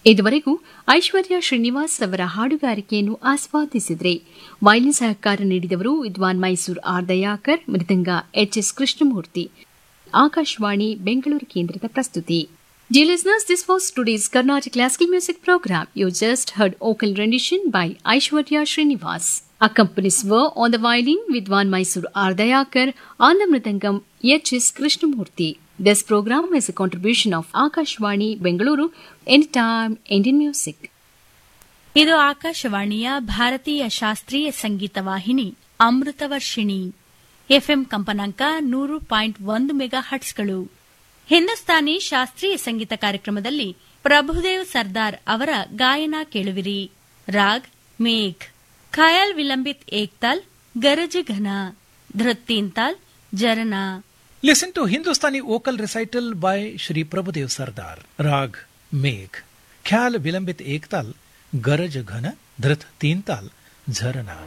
ಇದುವರೆಗೂ ಐಶ್ವರ್ಯ ಶ್ರೀನಿವಾಸ್ ಅವರ ಹಾಡುಗಾರಿಕೆಯನ್ನು ಆಸ್ವಾದಿಸಿದ್ರೆ ವೈಲಿನ್ ಸಹಕಾರ ನೀಡಿದವರು ವಿದ್ವಾನ್ ಮೈಸೂರು ಆರ್ ದಯಾಕರ್ ಮೃದಂಗ ಎಚ್ಎಸ್ ಕೃಷ್ಣಮೂರ್ತಿ ಆಕಾಶವಾಣಿ ಬೆಂಗಳೂರು ಕೇಂದ್ರದ ಪ್ರಸ್ತುತಿ Dear listeners, this was today's Carnatic Classical Music Program. You just heard vocal rendition by Aishwarya Srinivas. Accompanies were on the violin Vidwan Mysore Ardayakar, on the mridangam H.S. Krishnamurti. This program is a contribution of Akashwani Bengaluru, Anytime Indian Music. ಇದು ಆಕಾಶವಾಣಿಯ ಭಾರತೀಯ ಶಾಸ್ತ್ರೀಯ ಸಂಗೀತ ವಾಹಿನಿ Amritavarshini FM ಕಂಪನಾಂಕ ನೂರು point ಒಂದು mega ಹಟ್ಸ್ಗಳು Hindustani ಶಾಸ್ತ್ರೀಯ ಸಂಗೀತ ಕಾರ್ಯಕ್ರಮದಲ್ಲಿ ಪ್ರಭುದೇವ್ ಸರ್ದಾರ್ ಅವರ ಗಾಯನ ಕೇಳುವಿರಿ ರಾಗ್ ಮೇಘ್ ಖಯಾಲ್ ವಿಲಂಬಿತ್ ಏಕ್ತಾಲ್ ಗರಜ ಘನ ಧೃತ್ತೀನ್ತಾಲ್ ಜರನಾ Listen to Hindustani vocal recital by Shri Prabhudev Sardar, Rag Megh, Khyal Vilambit Ektal, Garaj Ghana, Dhrit Teental, Jharana.